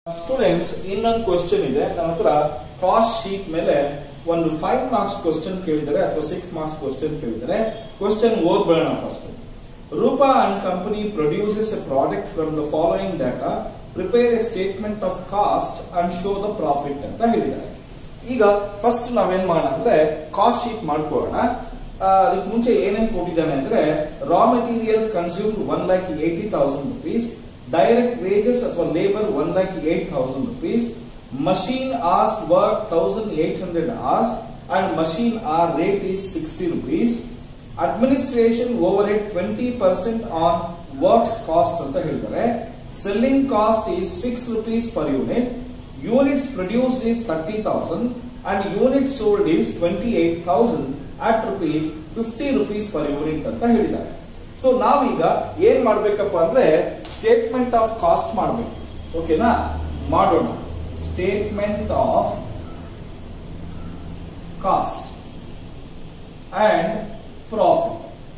students ಇನ್ನೊಂದು question ಇದೆ ನನ್ನ ಹತ್ರ ಕಾಸ್ಟ್ ಶೀಟ್ ಮೇಲೆ ಒಂದು ಫೈವ್ ಮಾರ್ಕ್ಸ್ ಕ್ವಶನ್ ಕೇಳಿದರೆ ಅಥವಾ ಸಿಕ್ಸ್ ಮಾರ್ಕ್ಸ್ ಕ್ವಶನ್ ಕೇಳಿದರೆ ಕ್ವಶನ್ ಓದ್ಬೇಡ first Rupa and company produces a product from the following data prepare a statement of cost and show the profit ಅಂತ ಹೇಳಿದ್ದಾರೆ ಈಗ ಫಸ್ಟ್ ನಾವೇನ್ ಮಾಡೋಣ ಅಂದ್ರೆ ಕಾಸ್ಟ್ ಶೀಟ್ ಮಾಡ್ಕೊಳ್ಳೋಣ ಆ, ಅದಕ್ಕೆ ಮುಂಚೆ ಏನೇನ್ ಕೊಟ್ಟಿದ್ದಾನೆ ಅಂದ್ರೆ raw materials consume one lakh eighty thousand rupees direct wages ಅಥವಾ labour one lakh eight thousand rupees machine hours work thousand eight hundred hours and machine hour rate is sixty rupees administration overhead twenty percent on works cost ಅಂತ ಹೇಳ್ತಾರೆ selling cost is six rupees per unit units produced is thirty thousand and unit sold is twenty eight thousand at rupees fifty rupees per unit ಅಂತ ಹೇಳಿದ್ದಾರೆ so ನಾವೀಗ ಏನ್ ಮಾಡ್ಬೇಕಪ್ಪ ಅಂದ್ರೆ statement of cost ಮಾಡಬೇಕು ಓಕೆನಾ ಮಾಡೋಣ statement of cost and profit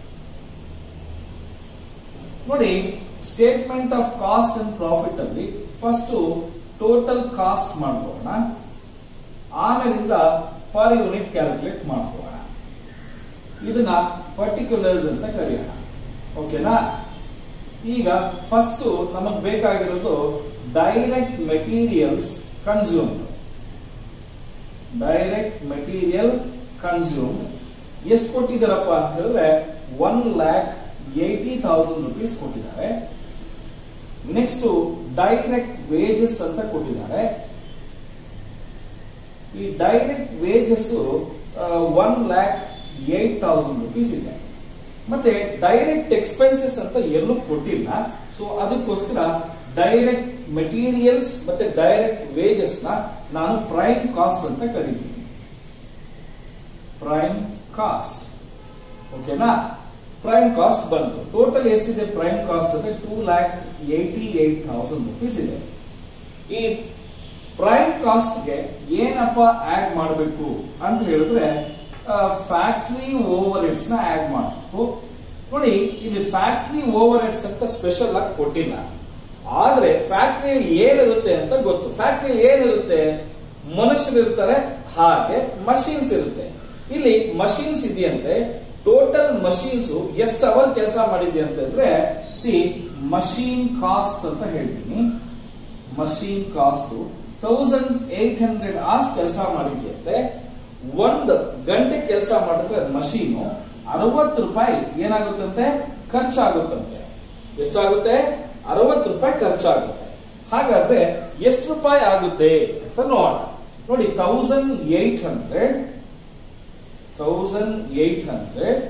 ನೋಡಿ statement of cost and profit ಅಲ್ಲಿ ಫಸ್ಟ್ ಟೋಟಲ್ ಕಾಸ್ಟ್ ಮಾಡ್ಕೊಳ್ಳೋಣ ಆಮೇಲಿಂದ ಪರ್ ಯೂನಿಟ್ ಕ್ಯಾಲ್ಕುಲೇಟ್ ಮಾಡ್ಕೊಳ್ಳೋಣ ಇದನ್ನ ಪರ್ಟಿಕ್ಯುಲರ್ಸ್ ಅಂತ ಕರೆಯೋಣ ಓಕೆನಾ ಈಗ ಫಸ್ಟ್ ನಮಗ್ ಬೇಕಾಗಿರೋದು direct materials consume direct material consume ಎಷ್ಟು ಕೊಟ್ಟಿದ್ದಾರಪ್ಪ ಅಂತ ಹೇಳಿದ್ರೆ one lakh eighty thousand rupees ಕೊಟ್ಟಿದ್ದಾರೆ ನೆಕ್ಸ್ಟ್ ಡೈರೆಕ್ಟ್ ವೇಜಸ್ ಅಂತ ಕೊಟ್ಟಿದ್ದಾರೆ ಈ direct wages one lakh eight thousand rupees ಇದೆ ಮತ್ತೆ ಡೈರೆಕ್ಟ್ ಎಕ್ಸ್ಪೆನ್ಸಸ್ ಅಂತ ಎಲ್ಲೂ ಕೊಟ್ಟಿಲ್ಲ ಸೊ ಅದಕ್ಕೋಸ್ಕರ ಡೈರೆಕ್ಟ್ ಮೆಟೀರಿಯಲ್ಸ್ ಮತ್ತೆ ಡೈರೆಕ್ಟ್ ವೇಜಸ್ ನ ನಾನು ಪ್ರೈಮ್ ಕಾಸ್ಟ್ ಅಂತ ಕರಿತೀನಿ ಪ್ರೈಮ್ ಕಾಸ್ಟ್ ಓಕೆನಾ ಪ್ರೈಮ್ ಕಾಸ್ಟ್ ಬಂತು ಟೋಟಲ್ ಎಷ್ಟಿದೆ ಪ್ರೈಮ್ ಕಾಸ್ಟ್ ಅಂದ್ರೆ two lakh eighty eight thousand rupees ಇದೆ ಈ ಪ್ರೈಮ್ ಕಾಸ್ಟ್ ಗೆ ಏನಪ್ಪ ಆಡ್ ಮಾಡಬೇಕು ಅಂತ ಹೇಳಿದ್ರೆ ಫ್ಯಾಕ್ಟರಿ ಓವರ್ ಹೆಡ್ಸ್ ನ ಆಡ್ ಮಾಡಬೇಕು ನೋಡಿ ಇಲ್ಲಿ ಫ್ಯಾಕ್ಟರಿ ಓವರ್ ಹೆಡ್ಸ್ ಅಂತ ಸ್ಪೆಷಲ್ ಆಗಿ ಕೊಟ್ಟಿಲ್ಲ ಆದ್ರೆ ಫ್ಯಾಕ್ಟರಿಯಲ್ಲಿ ಏನಿರುತ್ತೆ ಅಂತ ಗೊತ್ತು ಫ್ಯಾಕ್ಟರಿಯಲ್ಲಿ ಏನಿರುತ್ತೆ ಮನುಷ್ಯರು ಇರ್ತಾರೆ ಹಾಗೆ ಮಷೀನ್ಸ್ ಇರುತ್ತೆ ಇಲ್ಲಿ ಮಷೀನ್ಸ್ ಇದೆಯಂತೆ ಟೋಟಲ್ ಮಷೀನ್ಸ್ ಎಷ್ಟು ಅವರ್ ಕೆಲಸ ಮಾಡಿದೆ ಅಂತಂದ್ರೆ ಸಿ ಮಷೀನ್ ಕಾಸ್ಟ್ ಅಂತ ಹೇಳ್ತೀನಿ machine cost thousand eight hundred hours ಕೆಲಸ ಮಾಡಿದೆಯಂತೆ ಒಂದು ಗಂಟೆ ಕೆಲಸ ಮಾಡಿದ್ರೆ ಮಷೀನು ಅರವತ್ತು ರೂಪಾಯಿ ಏನಾಗುತ್ತಂತೆ ಖರ್ಚಾಗುತ್ತಂತೆ ಎಷ್ಟಾಗುತ್ತೆ ಅರವತ್ತು ರೂಪಾಯಿ ಖರ್ಚಾಗುತ್ತೆ ಹಾಗಾದ್ರೆ ಎಷ್ಟು ರೂಪಾಯಿ ಆಗುತ್ತೆ ಅಂತ ನೋಡೋಣ ನೋಡಿ thousand eight hundred thousand eight hundred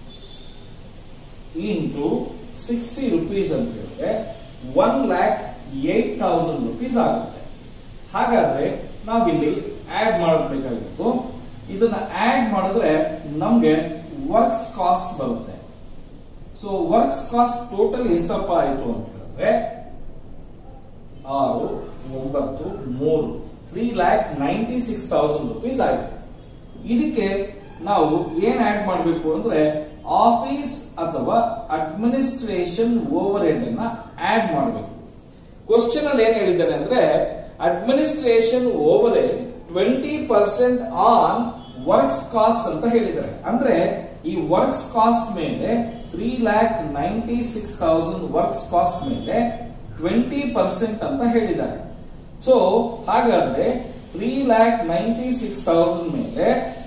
into sixty rupees ಅಂತ ಹೇಳಿದ್ರೆ one lakh eight thousand rupees ಆಗುತ್ತೆ ಹಾಗಾದ್ರೆ ನಾವಿಲ್ಲಿ ಆಡ್ ಮಾಡಬೇಕಾಗಿತ್ತು ಇದನ್ನ ಆಡ್ ಮಾಡಿದ್ರೆ ನಮ್ಗೆ ವರ್ಕ್ಸ್ ಕಾಸ್ಟ್ ಬರುತ್ತೆ ಸೊ ವರ್ಕ್ಸ್ ಕಾಸ್ಟ್ ಟೋಟಲ್ ಎಷ್ಟಪ್ಪ ಆಯ್ತು ಅಂತ ಹೇಳಿದ್ರೆ ಆರು ಒಂಬತ್ತು ಮೂರು three lakh ninety six thousand rupees ಆಯ್ತು ಇದಕ್ಕೆ ನಾವು ಏನ್ ಆಡ್ ಮಾಡಬೇಕು ಅಂದ್ರೆ ಆಫೀಸ್ ಅಥವಾ ಅಡ್ಮಿನಿಸ್ಟ್ರೇಷನ್ ಓವರ್ ಹೆಡ್ ಅನ್ನ ಆಡ್ ಮಾಡಬೇಕು ಕ್ವಶನ್ ಅಲ್ಲಿ ಏನ್ ಹೇಳಿದ್ದಾನೆ ಅಂದ್ರೆ administration overhead twenty percent on works cost ಅಂತ ಹೇಳಿದ್ದಾರೆ ಅಂದ್ರೆ ಈ ವರ್ಕ್ಸ್ ಕಾಸ್ಟ್ ಮೇಲೆ three lakh ninety six thousand works cost ಮೇಲೆ ಟ್ವೆಂಟಿ ಪರ್ಸೆಂಟ್ ಅಂತ ಹೇಳಿದ್ದಾರೆ ಸೊ ಹಾಗಾದ್ರೆ three lakh ninety six thousand ಮೇಲೆ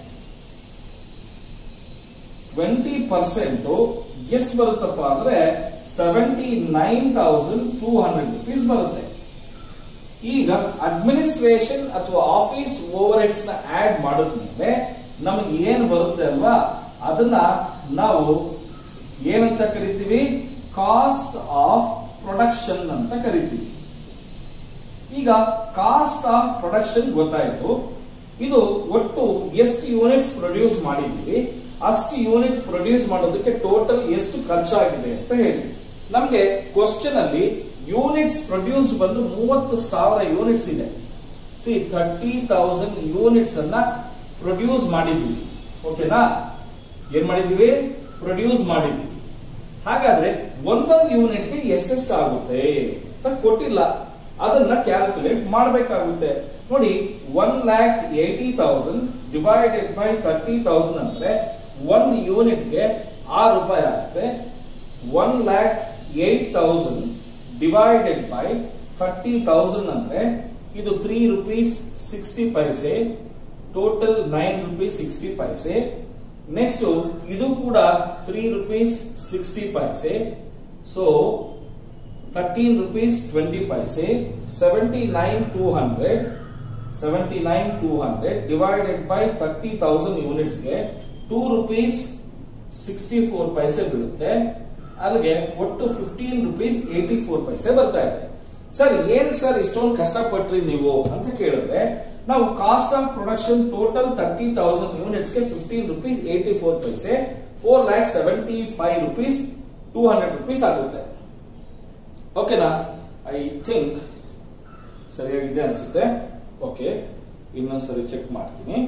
ಟ್ವೆಂಟಿ ಪರ್ಸೆಂಟ್ ಎಷ್ಟು ಬರುತ್ತಪ್ಪ ಅಂದ್ರೆ seventy nine thousand two hundred rupees ಬರುತ್ತೆ ಈಗ ಅಡ್ಮಿನಿಸ್ಟ್ರೇಷನ್ ಅಥವಾ ಆಫೀಸ್ ಓವರ್ ಹೆಡ್ಸ್ ನ ಆಡ್ ಮಾಡಿದ್ಮೇಲೆ ನಮಗೆ ಏನ್ ಬರುತ್ತೆ ಅಲ್ವಾ ಅದನ್ನ ನಾವು ಏನಂತ ಕರಿತೀವಿ ಕಾಸ್ಟ್ ಆಫ್ ಪ್ರೊಡಕ್ಷನ್ ಅಂತ ಕರಿತೀವಿ ಈಗ ಕಾಸ್ಟ್ ಆಫ್ ಪ್ರೊಡಕ್ಷನ್ ಗೊತ್ತಾಯ್ತು ಇದು ಒಟ್ಟು ಎಷ್ಟು ಯೂನಿಟ್ಸ್ ಪ್ರೊಡ್ಯೂಸ್ ಮಾಡಿದೀವಿ ಅಷ್ಟು ಯೂನಿಟ್ ಪ್ರೊಡ್ಯೂಸ್ ಮಾಡೋದಕ್ಕೆ ಟೋಟಲ್ ಎಷ್ಟು ಖರ್ಚಾಗಿದೆ ಅಂತ ಹೇಳಿ ನಮ್ಗೆ ಕ್ವಶನ್ ಅಲ್ಲಿ ಯೂನಿಟ್ಸ್ ಪ್ರೊಡ್ಯೂಸ್ ಬಂದು ಮೂವತ್ತು ಸಾವಿರ ಯೂನಿಟ್ಸ್ ಇದೆ ಸಿ ಥರ್ಟಿ ತೌಸಂಡ್ ಯೂನಿಟ್ಸ್ ಅನ್ನ ಪ್ರೊಡ್ಯೂಸ್ ಮಾಡಿದ್ವಿ ಓಕೆನಾ ಏನ್ ಮಾಡಿದೀವಿ ಪ್ರೊಡ್ಯೂಸ್ ಮಾಡಿದ್ವಿ ಹಾಗಾದ್ರೆ ಒಂದೊಂದು ಯೂನಿಟ್ಗೆ ಎಷ್ಟೆಷ್ಟು ಆಗುತ್ತೆ ಅಂತ ಕೊಟ್ಟಿಲ್ಲ ಅದನ್ನ ಕ್ಯಾಲ್ಕುಲೇಟ್ ಮಾಡಬೇಕಾಗುತ್ತೆ ನೋಡಿ one lakh eighty thousand divided by thirty thousand ಅಂದ್ರೆ ಒಂದು ಯೂನಿಟ್ಗೆ ಆರು ರೂಪಾಯಿ ಆಗುತ್ತೆ one lakh eight thousand divided by thirty thousand ಅಂದ್ರೆ ಇದು three rupees sixty paise total nine rupees sixty paise next ಇದು ಕೂಡ three rupees sixty paise so thirteen rupees twenty paise seventy nine two hundred seventy nine two hundred divided by thirty thousand ಯೂನಿಟ್ಸ್ಗೆ two rupees sixty four paise ಬೀಳುತ್ತೆ ಅಲ್ಲಿಗೆ ಒಟ್ಟು fifteen rupees eighty four paise ಬರ್ತಾ ಇದೆ sir ಏನ್ sir ಇಷ್ಟೊಂದು ಕಷ್ಟಪಟ್ರಿ ನೀವು ಅಂತ ಕೇಳಿದ್ರೆ ನಾವು cost of production total thirty thousand ಯೂನಿಟ್ಸ್ಗೆ fifteen rupees eighty four paise four lakh seventy five rupees two hundred rupees ಆಗುತ್ತೆ ಓಕೆನಾ ಐ ಥಿಂಕ್ ಸರಿಯಾಗಿದೆ ಅನ್ಸುತ್ತೆ ಓಕೆ ಇನ್ನೊಂದ್ಸರಿ ಚೆಕ್ ಮಾಡ್ತೀನಿ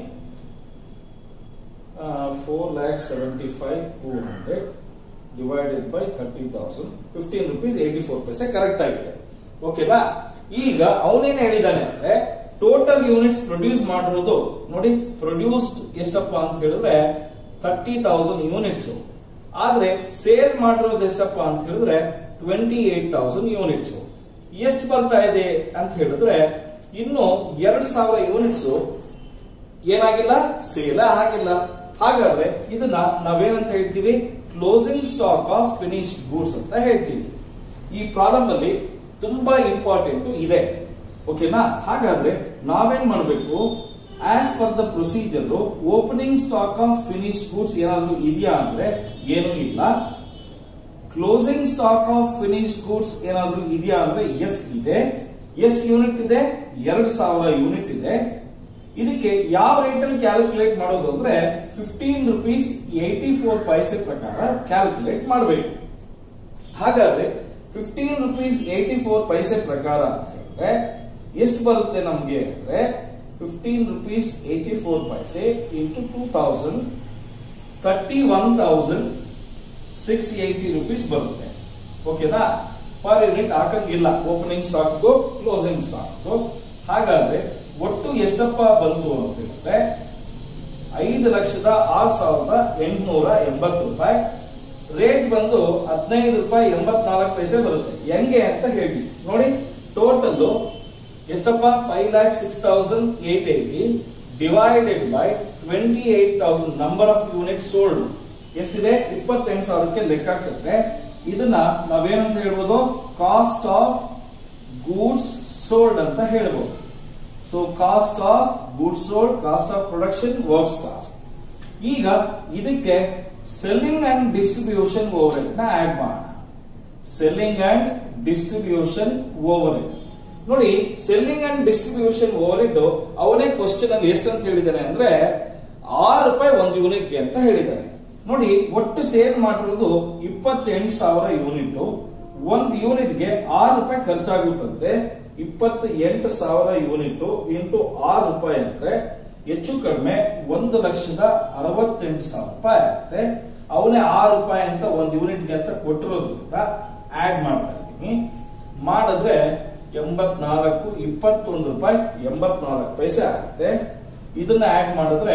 four lakh seventy five two hundred divided by thirty thousand fifteen rupees eighty four paise correct ಆಗಿದೆ ಓಕೆನಾ ಈಗ ಅವನೇನ್ ಹೇಳಿದಾನೆ ಅಂದ್ರೆ ಟೋಟಲ್ ಯೂನಿಟ್ಸ್ ಪ್ರೊಡ್ಯೂಸ್ ಮಾಡಿರೋದು ನೋಡಿ ಪ್ರೊಡ್ಯೂಸ್ಡ್ ಎಷ್ಟಪ್ಪ ಅಂತ ಹೇಳಿದ್ರೆ ತರ್ಟಿ ತೌಸಂಡ್ ಯೂನಿಟ್ಸ್ ಆದ್ರೆ ಸೇಲ್ ಮಾಡಿರೋದು ಎಷ್ಟಪ್ಪ ಅಂತ ಹೇಳಿದ್ರೆ ಟ್ವೆಂಟಿ ಏಟ್ ತೌಸಂಡ್ ಯೂನಿಟ್ಸ್ ಎಷ್ಟು ಬರ್ತಾ ಇದೆ ಅಂತ ಹೇಳಿದ್ರೆ ಇನ್ನು ಎರಡ್ ಸಾವಿರ ಯೂನಿಟ್ಸ್ ಏನಾಗಿಲ್ಲ ಸೇಲ್ ಆಗಿಲ್ಲ ಹಾಗಾದ್ರೆ ಇದನ್ನ ನಾವೇನಂತ ಹೇಳ್ತೀವಿ closing stock of finished goods ಅಂತ ಹೇಳ್ತೀವಿ ಈ ಪ್ರಾಬ್ಲಮ್ ಅಲ್ಲಿ ತುಂಬಾ ಇಂಪಾರ್ಟೆಂಟ್ ಇದೆ ಓಕೆನಾ ಹಾಗಾದ್ರೆ ನಾವೇನ್ ಮಾಡಬೇಕು as per the procedure opening stock of finish goods ಏನಾದ್ರು ಇದೆಯಾ ಅಂದ್ರೆ ಏನೂ ಇಲ್ಲ closing stock of finish goods ಏನಾದ್ರು ಇದೆಯಾ ಅಂದ್ರೆ ಎಸ್ ಇದೆ ಎಷ್ಟು ಯೂನಿಟ್ ಇದೆ ಎರಡು ಸಾವಿರ ಯೂನಿಟ್ ಇದೆ ಇದಕ್ಕೆ ಯಾವ ರೇಟ್ ಅಲ್ಲಿ ಕ್ಯಾಲ್ಕುಲೇಟ್ ಮಾಡೋದು ಅಂದ್ರೆ fifteen rupees eighty four paise ಪ್ರಕಾರ ಕ್ಯಾಲ್ಕುಲೇಟ್ ಮಾಡಬೇಕು ಹಾಗಾದ್ರೆ fifteen rupees eighty four paise ಪ್ರಕಾರ ಅಂತ ಹೇಳಿದ್ರೆ ಎಷ್ಟು ಬರುತ್ತೆ ನಮ್ಗೆ ಅಂದ್ರೆ fifteen rupees eighty four paise into two thousand thirty one thousand six eighty rupees ಬರುತ್ತೆ ಓಕೆನಾ ಪರ್ ಯೂನಿಟ್ ಹಾಕಂಗಿಲ್ಲ ಓಪನಿಂಗ್ ಸ್ಟಾಕ್ಗೂ ಕ್ಲೋಸಿಂಗ್ ಸ್ಟಾಕ್ಗೂ ಹಾಗಾದ್ರೆ ಒಟ್ಟು ಎಷ್ಟಪ್ಪ ಬಂತು ಅಂತ ಹೇಳಿದ್ರೆ ಐದು ಲಕ್ಷದ ಆರು ಸಾವಿರದ ಎಂಟುನೂರ ಎಂಬತ್ತು ರೂಪಾಯಿ ರೇಟ್ ಬಂದು ಹದಿನೈದು ರೂಪಾಯಿ ಎಂಬತ್ನಾಲ್ಕು ಪೈಸೆ ಬರುತ್ತೆ ಹೆಂಗೆ ಅಂತ ಹೇಳಿ ನೋಡಿ ಟೋಟಲ್ ಎಷ್ಟಪ್ಪ five lakh six thousand eight eighty divided by twenty eight thousand number of unit sold ಎಷ್ಟಿದೆ ಇಪ್ಪತ್ತೆಂಟು ಸಾವಿರಕ್ಕೆ ಲೆಕ್ಕ ಹಾಕಿದ್ರೆ ಇದನ್ನ ನಾವೇನಂತ ಹೇಳ್ಬೋದು ಕಾಸ್ಟ್ ಆಫ್ ಗೂಡ್ಸ್ ಸೋಲ್ಡ್ ಅಂತ ಹೇಳ್ಬೋದು so cost of goods sold cost of production works cost ಈಗ ಇದಕ್ಕೆ ಸೆಲ್ಲಿಂಗ್ ಅಂಡ್ ಡಿಸ್ಟ್ರಿಬ್ಯೂಷನ್ ಓವರ್ ನ ಆಡ್ ಮಾಡೋಣ ಸೆಲ್ಲಿಂಗ್ ಅಂಡ್ ಡಿಸ್ಟ್ರಿಬ್ಯೂಷನ್ ಓವರ್ ನೋಡಿ ಸೆಲ್ಲಿಂಗ್ ಅಂಡ್ ಡಿಸ್ಟ್ರಿಬ್ಯೂಷನ್ ಓವರ್ ಇಟ್ಟು ಅವನೇ ಕ್ವಶನ್ ಅಲ್ಲಿ ಎಷ್ಟು ಅಂತ ಹೇಳಿದ್ದಾನೆ ಅಂದ್ರೆ ಆರು ರೂಪಾಯಿ ಒಂದು ಯೂನಿಟ್ಗೆ ಅಂತ ಹೇಳಿದ್ದಾನೆ ನೋಡಿ ಒಟ್ಟು ಸೇಲ್ ಮಾಡಿರೋದು ಇಪ್ಪತ್ತೆಂಟು ಸಾವಿರ ಯೂನಿಟ್ ಒಂದು ಯೂನಿಟ್ಗೆ ಆರು ರೂಪಾಯಿ ಖರ್ಚಾಗುತ್ತಂತೆ ಇಪ್ಪತ್ತ ಎಂಟು ಸಾವಿರ ಯೂನಿಟ್ ಇಂಟು ಆರು ರೂಪಾಯಿ ಅಂದ್ರೆ ಹೆಚ್ಚು ಕಡಿಮೆ ಒಂದು ಲಕ್ಷದ ಅರವತ್ತೆಂಟು ಸಾವಿರ ರೂಪಾಯಿ ಆಗುತ್ತೆ ಅವನೇ ಆರು ರೂಪಾಯಿ ಅಂತ ಒಂದು ಯೂನಿಟ್ಗೆ ಅಂತ ಕೊಟ್ಟಿರೋದ್ರಿಂದ ಆಡ್ ಮಾಡ್ತಾ ಇದ್ದೀನಿ ಮಾಡಿದ್ರೆ ಎಂಬತ್ನಾಲ್ಕು ಇಪ್ಪತ್ತೊಂದು ರೂಪಾಯಿ ಎಂಬತ್ನಾಲ್ಕು ಪೈಸೆ ಆಗುತ್ತೆ ಇದನ್ನ ಆಡ್ ಮಾಡಿದ್ರೆ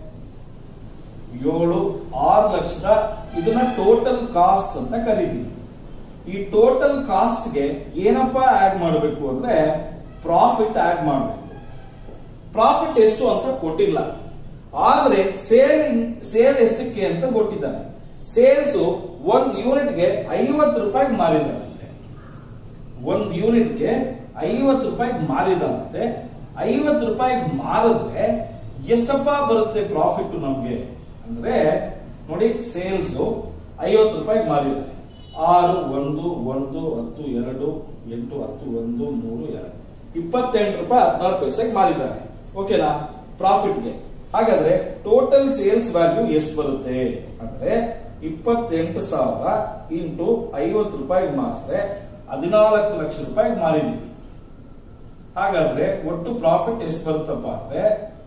ಏಳು ಆರು ಲಕ್ಷದ ಇದನ್ನ ಟೋಟಲ್ ಕಾಸ್ಟ್ ಅಂತ ಕರೀತೀವಿ ಈ ಟೋಟಲ್ ಕಾಸ್ಟ್ಗೆ ಏನಪ್ಪಾ ಆಡ್ ಮಾಡಬೇಕು ಅಂದ್ರೆ ಪ್ರಾಫಿಟ್ ಆಡ್ ಮಾಡಬೇಕು ಪ್ರಾಫಿಟ್ ಎಷ್ಟು ಅಂತ ಕೊಟ್ಟಿಲ್ಲ ಆದ್ರೆ ಸೇಲ್ ಸೇಲ್ ಎಷ್ಟಕ್ಕೆ ಅಂತ ಕೊಟ್ಟಿದ್ದಾನೆ ಸೇಲ್ಸ್ ಒಂದ್ ಯೂನಿಟ್ಗೆ ಐವತ್ತು ರೂಪಾಯಿ ಮಾರಿದಾನಂತೆ ಒಂದ್ ಯೂನಿಟ್ಗೆ ಐವತ್ತು ರೂಪಾಯಿ ಮಾರಿದಾನಂತೆ ಐವತ್ತು ರೂಪಾಯಿ ಮಾರಿದ್ರೆ ಎಷ್ಟಪ್ಪ ಬರುತ್ತೆ ಪ್ರಾಫಿಟ್ ನಮ್ಗೆ ಅಂದ್ರೆ ನೋಡಿ ಸೇಲ್ಸ್ ಐವತ್ತು ರೂಪಾಯಿ ಮಾರಿದ್ದಾರೆ ಆರು ಒಂದು ಒಂದು ಹತ್ತು ಎರಡು ಎಂಟು ಹತ್ತು ಒಂದು ಮೂರು ಎರಡು ಇಪ್ಪತ್ತೆಂಟು ರೂಪಾಯಿ ಹದಿನಾರು ಪೈಸೆಗೆ ಮಾರಿದ್ದಾರೆ ಓಕೆನಾ ಪ್ರಾಫಿಟ್ಗೆ ಹಾಗಾದ್ರೆ ಟೋಟಲ್ ಸೇಲ್ಸ್ ವ್ಯಾಲ್ಯೂ ಎಷ್ಟು ಬರುತ್ತೆ ಅಂದ್ರೆ ಇಪ್ಪತ್ತೆಂಟು ಸಾವಿರ ಇಂಟು ಐವತ್ತು ರೂಪಾಯಿಗೆ ಮಾರಿದ್ರೆ ಹದಿನಾಲ್ಕು ಲಕ್ಷ ರೂಪಾಯಿಗೆ ಮಾರಿದೀವಿ ಹಾಗಾದ್ರೆ ಒಟ್ಟು ಪ್ರಾಫಿಟ್ ಎಷ್ಟು ಬರುತ್ತಪ್ಪ ಅಂದ್ರೆ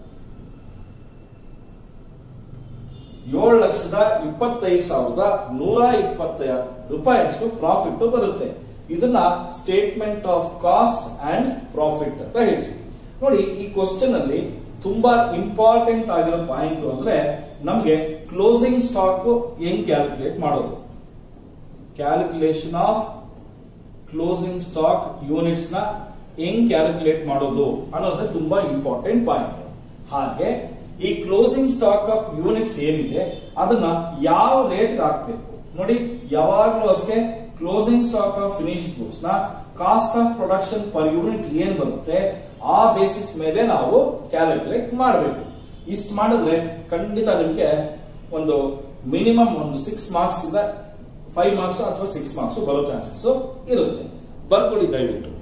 ಏಳು ಲಕ್ಷದ ಇಪ್ಪತ್ತೈದು ಸಾವಿರದ ನೂರ ಇಪ್ಪತ್ತ ರೂಪಾಯಿಯಷ್ಟು ಪ್ರಾಫಿಟ್ ಬರುತ್ತೆ ಇದನ್ನ statement of cost and profit ಅಂತ ಹೇಳ್ತೀವಿ ನೋಡಿ ಈ ಕ್ವಶನ್ ಅಲ್ಲಿ ತುಂಬಾ ಇಂಪಾರ್ಟೆಂಟ್ ಆಗಿರೋ ಪಾಯಿಂಟ್ ಅಂದ್ರೆ ನಮ್ಗೆ ಕ್ಲೋಸಿಂಗ್ ಸ್ಟಾಕ್ ಹೆಂಗ್ ಕ್ಯಾಲ್ಕುಲೇಟ್ ಮಾಡೋದು calculation of closing stock units ನ ಹೆಂಗ್ ಕ್ಯಾಲ್ಕುಲೇಟ್ ಮಾಡೋದು ಅನ್ನೋದೇ ತುಂಬಾ ಇಂಪಾರ್ಟೆಂಟ್ ಪಾಯಿಂಟ್ ಹಾಗೆ ಈ ಕ್ಲೋಸಿಂಗ್ ಸ್ಟಾಕ್ ಆಫ್ ಯೂನಿಟ್ಸ್ ಏನಿದೆ ಅದನ್ನ ಯಾವ ರೇಟ್ ಹಾಕ್ಬೇಕು ನೋಡಿ ಯಾವಾಗ್ಲೂ ಅಷ್ಟೇ closing stock of finish goods ನ cost of production per unit ಏನ್ ಬರುತ್ತೆ ಆ ಬೇಸಿಸ್ ಮೇಲೆ ನಾವು ಕ್ಯಾಲ್ಕುಲೇಟ್ ಮಾಡಬೇಕು ಇಷ್ಟು ಮಾಡಿದ್ರೆ ಖಂಡಿತ ನಿಮ್ಗೆ ಒಂದು ಮಿನಿಮಮ್ ಒಂದು ಸಿಕ್ಸ್ ಮಾರ್ಕ್ಸ್ ಇಂದ ಫೈವ್ ಮಾರ್ಕ್ಸ್ ಅಥವಾ ಸಿಕ್ಸ್ ಮಾರ್ಕ್ಸ್ ಬರೋ ಚಾನ್ಸಸ್ ಇರುತ್ತೆ ಬರ್ಕೊಳ್ಳಿ ದಯವಿಟ್ಟು